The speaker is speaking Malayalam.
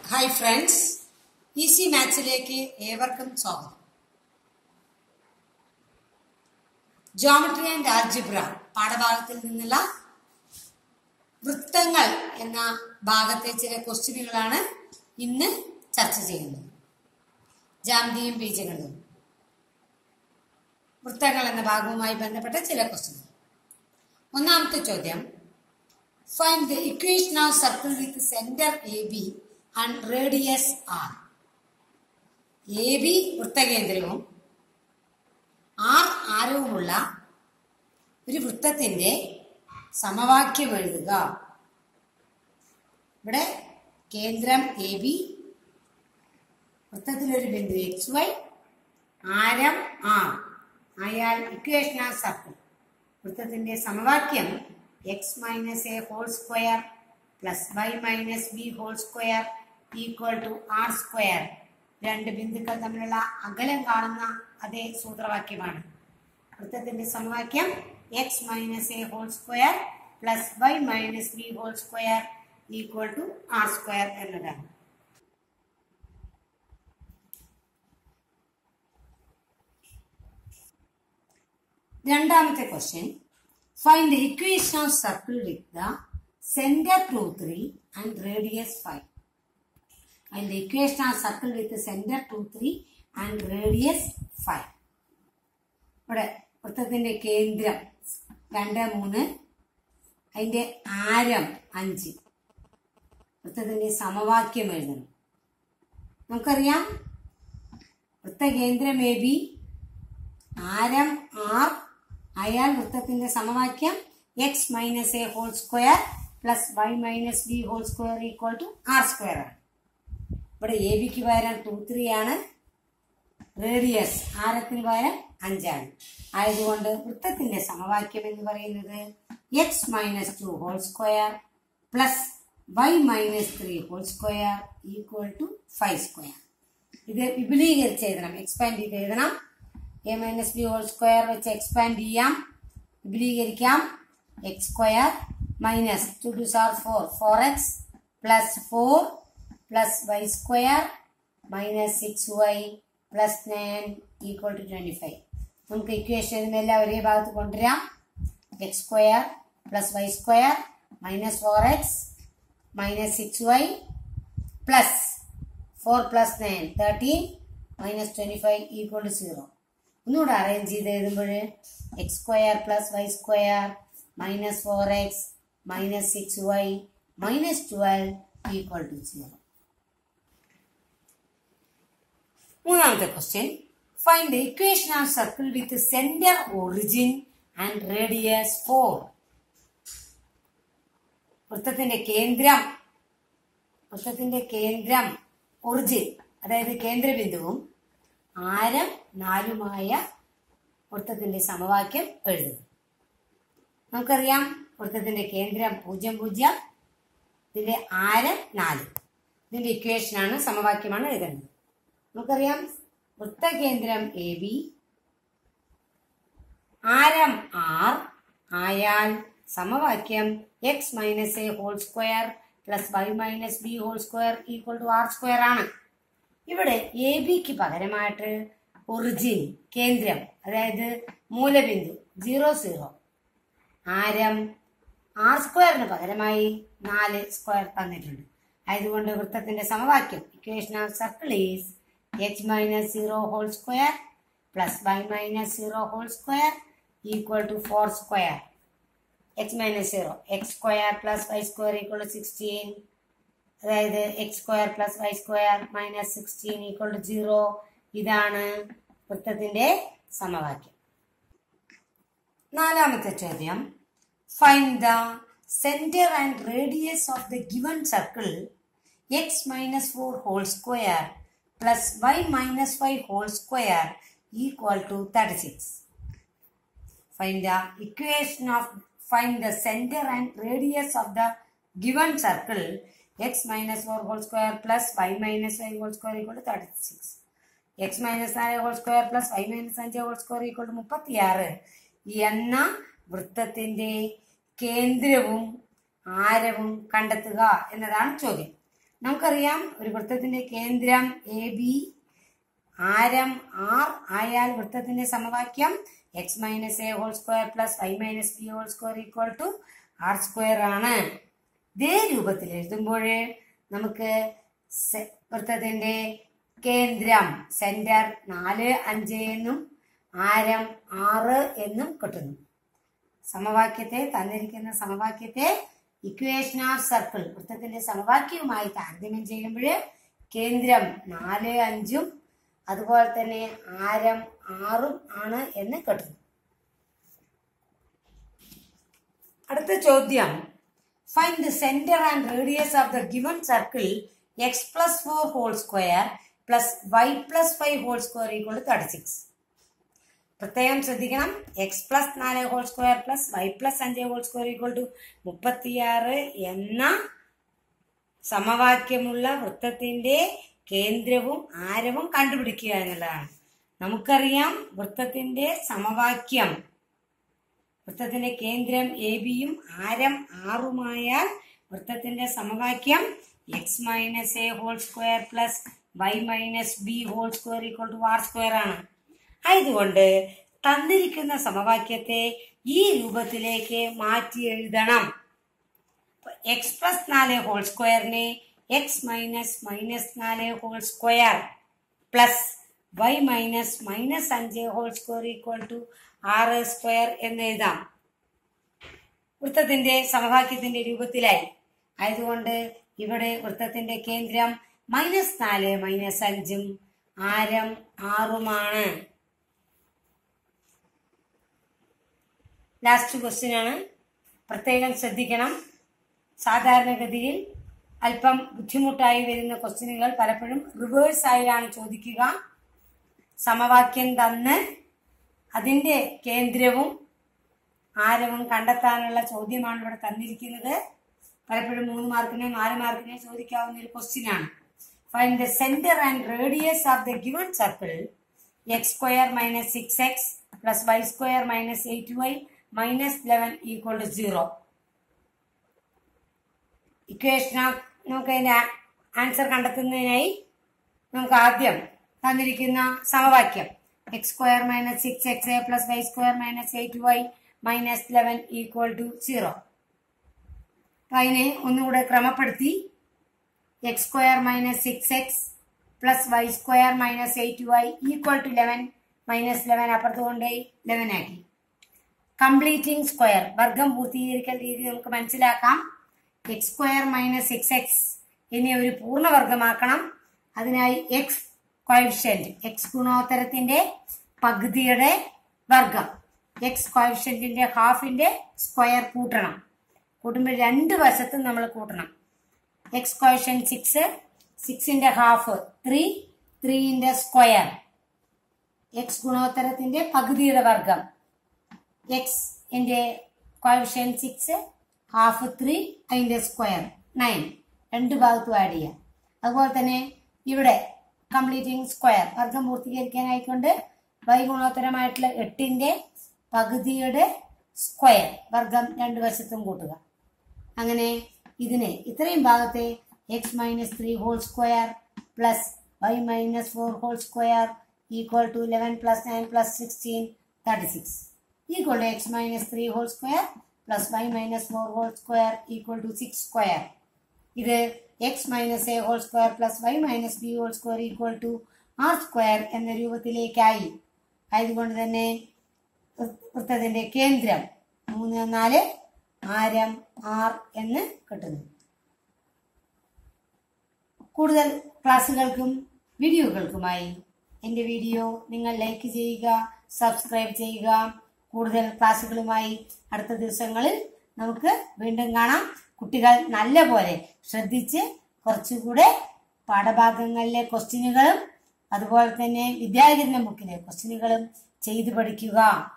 ഹായ് ഫ്രണ്ട്സ് ഈസി മാത്സിലേക്ക് ഏവർക്കും സ്വാഗതം ജോമെട്രി ആൻഡ് ആൽജിബ്ര പാഠഭാഗത്തിൽ നിന്നുള്ള വൃത്തങ്ങൾ എന്ന ഭാഗത്തെ ചില ക്വസ്റ്റ്യനുകളാണ് ഇന്ന് ചർച്ച ചെയ്യുന്നത് ജാമിതിയും ബീജഗണിതവും വൃത്തങ്ങൾ എന്ന ഭാഗവുമായി ബന്ധപ്പെട്ട ചില ക്വസ്റ്റ്യനുകൾ ഒന്നാമത്തെ ചോദ്യം Find the equation of circle with center AB and radius R. AB വൃത്തകേന്ദ്രവും R ആരവുമുള്ള ഒരു വൃത്തത്തിന്റെ സമവാക്യം എഴുതുക ഇവിടെ കേന്ദ്രം എ ബി വൃത്തത്തിലൊരു ബിന്ദു എക്സ് വൈ ആരം ആർ ആയാൽ ഇക്വേഷൻ ആ സർക്കിൾ വൃത്തത്തിന്റെ സമവാക്യം X minus A whole square plus Y minus B whole square equal to R square രണ്ട് ബിന്ദുക്കൾ തമ്മിലുള്ള അകലം കാണുന്ന അതേ സൂത്രവാക്യമാണ് വൃത്തത്തിന്റെ സമവാക്യം X minus A whole square plus Y minus B whole square equal to R square എന്നതാണ് രണ്ടാമത്തെ question find the equation of circle with the centre two three and radius five find the equation of circle with centre two three and radius five ഇവിടെ വൃത്തത്തിന്റെ കേന്ദ്രം രണ്ട് മൂന്ന് അതിന്റെ ആരം അഞ്ച് വൃത്തത്തിന്റെ സമവാക്യം എഴുതണം നമുക്കറിയാം വൃത്തകേന്ദ്രം എ ബി ആരം ആർ അയാൾ വൃത്തത്തിന്റെ സമവാക്യം X minus A whole square plus Y minus B whole square equal to R square ആണ് ഇവിടെ എ ബിക്ക് പകരം ടു ത്രീ ആണ് റേഡിയസ് ആരത്തിന് പകരം അഞ്ചാണ് ആയതുകൊണ്ട് വൃത്തത്തിന്റെ സമവാക്യം എന്ന് പറയുന്നത് X minus two whole square plus Y minus three whole square equal to five square ഇത് വിപുലീകരിച്ച് എഴുതണം എക്സ്പാൻഡ് ചെയ്ത് എഴുതണം A minus B whole square വെച്ച് എക്സ്പാൻഡ് ചെയ്യാം വിപുലീകരിക്കാം X square minus two two സാർ four four X plus four plus Y square minus six Y plus nine equal to twenty five നമുക്ക് ഇക്വേഷൻ ഇതിനെല്ലാം ഒരേ ഭാഗത്ത് കൊണ്ടുവരാം X square plus Y square minus four X minus six Y plus four plus nine thirteen minus twenty five equal to zero ഒന്നുകൂടെ അറേഞ്ച് ചെയ്ത് എഴുതുമ്പോൾ X square plus Y square minus four X minus six Y minus twelve equal to zero മൂന്നാമത്തെ question find the equation of circle with centre origin and radius four വൃത്തത്തിന്റെ കേന്ദ്രം വൃത്തത്തിന്റെ കേന്ദ്രം ഒറിജിൻ അതായത് കേന്ദ്രബിന്ദുവും ആരം നാലുമായ വൃത്തത്തിന്റെ സമവാക്യം എഴുതുക നമുക്കറിയാം വൃത്തത്തിന്റെ കേന്ദ്രം പൂജ്യം പൂജ്യം ഇതിന്റെ ആരം നാല് ഇതിന്റെ ഇക്വേഷനാണ് സമവാക്യമാണ് എഴുതേണ്ടത് നമുക്കറിയാം വൃത്തകേന്ദ്രം എ ബി ആരം ആർ ആയാൽ സമവാക്യം X minus A whole square plus Y minus B whole square equal to R square ആണ് ഇവിടെ എ ബിക്ക് പകരമായിട്ട് ഒറിജിൻ കേന്ദ്രം അതായത് മൂലബിന്ദു സീറോ സീറോ ആരം ആർ സ്ക്വയറിന് പകരമായി നാല് സ്ക്വയർ തന്നിട്ടുണ്ട് ആയതുകൊണ്ട് വൃത്തത്തിന്റെ സമവാക്യം equation of circle is h minus zero whole square plus Y minus zero whole square equal to four square x minus zero X square plus Y square equal to sixteen അതായത് x square plus Y square minus sixteen equal to zero ഇതാണ് വൃത്തത്തിന്റെ സമവാക്യം നാലാമത്തെ ചോദ്യം find the centre and radius of the given circle x minus four whole square plus Y minus five whole square equal to thirty six find the equation of find the centre and radius of the given circle x minus four whole square plus Y minus five whole square equal to thirty six x minus നാല് whole square plus Y minus അഞ്ച് ഹോൾ സ്ക്വയർ ഈക്വൾ ടു മുപ്പത്തിയാറ് എന്ന വൃത്തത്തിന്റെ കേന്ദ്രവും ആരവും കണ്ടെത്തുക എന്നതാണ് ചോദ്യം നമുക്കറിയാം ഒരു വൃത്തത്തിന്റെ കേന്ദ്രം എ ബി ആരം ആർ ആയാൽ വൃത്തത്തിന്റെ സമവാക്യം X minus A whole square plus Y minus B whole square equal to R square ആണ് ഇതേ രൂപത്തിൽ എഴുതുമ്പോൾ നമുക്ക് സെ- വൃത്തത്തിന്റെ കേന്ദ്രം സെന്റർ നാല് അഞ്ച് എന്നും ആരം ആറ് എന്നും കിട്ടുന്നു സമവാക്യത്തെ തന്നിരിക്കുന്ന സമവാക്യത്തെ ഇക്വേഷൻ ഓഫ് സർക്കിൾ വൃത്തത്തിന്റെ സമവാക്യവുമായി താരതമ്യം ചെയ്യുമ്പോൾ കേന്ദ്രം നാല് അഞ്ചും അതുപോലെ തന്നെ ആരം ആറും ആണ് എന്ന് കിട്ടുന്നു അടുത്ത ചോദ്യം find the centre and radius of the given circle x plus four whole square plus y plus five whole square equal thirty six പ്രത്യേകം ശ്രദ്ധിക്കണം എക്സ് പ്ലസ് നാല് whole square plus y plus അഞ്ച് ഹോൾ സ്ക്വയർ ഈക്വൾ ടു മുപ്പത്തിയാറ് എന്ന സമവാക്യമുള്ള വൃത്തത്തിന്റെ കേന്ദ്രവും ആരവും കണ്ടുപിടിക്കുക എന്നുള്ളതാണ് നമുക്കറിയാം വൃത്തത്തിന്റെ സമവാക്യം വൃത്തത്തിന്റെ കേന്ദ്രം എ ബിയും ആരം ആറുമായാൽ വൃത്തത്തിന്റെ സമവാക്യം X minus A whole square plus Y minus B whole square equal to R square ആണ് ആയതുകൊണ്ട് തന്നിരിക്കുന്ന സമവാക്യത്തെ ഈ രൂപത്തിലേക്ക് മാറ്റി എഴുതണം എക്സ് പ്ലസ് നാല് ഹോൾ സ്ക്വയറിനെ എക്സ് മൈനസ് മൈനസ് നാല് whole square plus Y minus minus അഞ്ച് ഹോൾ സ്ക്വയർ ഈക്വൽ ടു ആറ് സ്ക്വയർ എന്ന് എഴുതാം വൃത്തത്തിന്റെ സമവാക്യത്തിന്റെ രൂപത്തിലായി ആയതുകൊണ്ട് ഇവിടെ വൃത്തത്തിന്റെ കേന്ദ്രം മൈനസ് നാല് മൈനസ് അഞ്ചും ആരം ആറുമാണ് ലാസ്റ്റ് ക്വസ്റ്റ്യൻ ആണ് പ്രത്യേകം ശ്രദ്ധിക്കണം സാധാരണഗതിയിൽ അല്പം ബുദ്ധിമുട്ടായി വരുന്ന ക്വസ്റ്റ്യനുകൾ പലപ്പോഴും റിവേഴ്സ് ആയാണ് ചോദിക്കുക സമവാക്യം തന്ന് അതിന്റെ കേന്ദ്രവും ആരവും കണ്ടെത്താനുള്ള ചോദ്യമാണ് ഇവിടെ തന്നിരിക്കുന്നത് പലപ്പോഴും മൂന്ന് മാർക്കിനോ നാല് മാർക്കിനോ ചോദിക്കാവുന്ന ഒരു ക്വസ്റ്റ്യൻ ആണ് find the centre and radius of the given circle x square minus six x plus Y square minus eight y minus eleven equal to zero equation നമുക്ക് അതിന്റെ ആൻസർ കണ്ടെത്തുന്നതിനായി നമുക്ക് ആദ്യം തന്നിരിക്കുന്ന സമവാക്യം x square minus six x a plus Y square minus eight y minus eleven equal to zero അപ്പൊ അതിനെ ഒന്നുകൂടെ ക്രമപ്പെടുത്തി x square minus six x plus Y square minus eight Y equal to eleven minus eleven അപ്പുറത്ത് കൊണ്ടുപോയി ലെവൻ ആക്കി കംപ്ലീറ്റിംഗ് സ്ക്വയർ വർഗം പൂർത്തീകരിക്കൽ രീതി നമുക്ക് മനസ്സിലാക്കാം x square minus six x ഇനി ഒരു പൂർണ്ണവർഗമാക്കണം അതിനായി എക്സ് കോയിഫിഷ്യന്റ് എക്സ് ഗുണോത്തരത്തിന്റെ പകുതിയുടെ വർഗം എക്സ് കോയിഫിഷ്യന്റിന്റെ ഹാഫിന്റെ സ്ക്വയർ കൂട്ടണം കൂട്ടുമ്പോൾ രണ്ട് വശത്തും നമ്മൾ കൂട്ടണം എക്സ് കോയിഷൻ സിക്സ് സിക്സിന്റെ ഹാഫ് ത്രീ ത്രീന്റെ സ്ക്വയർ എക്സ് ഗുണോത്തരത്തിന്റെ പകുതിയുടെ വർഗം എക്സ് ന്റെ കോയിഷൻ സിക്സ് ഹാഫ് ത്രീ അതിന്റെ സ്ക്വയർ നയൻ രണ്ട് ഭാഗത്തും ആഡ് ചെയ്യാം അതുപോലെ തന്നെ ഇവിടെ കംപ്ലീറ്റിംഗ് സ്ക്വയർ വർഗം പൂർത്തീകരിക്കാനായിക്കൊണ്ട് വൈ ഗുണോത്തരമായിട്ടുള്ള എട്ടിന്റെ പകുതിയുടെ സ്ക്വയർ വർഗം രണ്ട് വശത്തും കൂട്ടുക അങ്ങനെ ഇതിനെ ഇത്രയും ഭാഗത്തെ x minus three whole square plus Y minus four whole square equal to eleven plus nine plus sixteen thirty six equal to x minus three whole square plus Y minus four whole square equal to six square ഇത് x minus A whole square plus Y minus B whole square equal to R square എന്ന രൂപത്തിലേക്കായി ആയതുകൊണ്ട് തന്നെ വൃ- വൃത്തത്തിന്റെ കേന്ദ്രം മൂന്ന് നാല് ആരം ആർ എന്ന് കിട്ടുന്നു കൂടുതൽ ക്ലാസ്സുകൾക്കും വീഡിയോകൾക്കുമായി എൻ്റെ വീഡിയോ നിങ്ങൾ ലൈക്ക് ചെയ്യുക സബ്സ്ക്രൈബ് ചെയ്യുക കൂടുതൽ ക്ലാസ്സുകളുമായി അടുത്ത ദിവസങ്ങളിൽ നമുക്ക് വീണ്ടും കാണാം കുട്ടികൾ നല്ല പോലെ ശ്രദ്ധിച്ച് കുറച്ചുകൂടെ പാഠഭാഗങ്ങളിലെ ക്വസ്റ്റ്യനുകളും അതുപോലെ തന്നെ വിദ്യാചരണ ബുക്കിലെ ക്വസ്റ്റ്യനുകളും ചെയ്തു പഠിക്കുക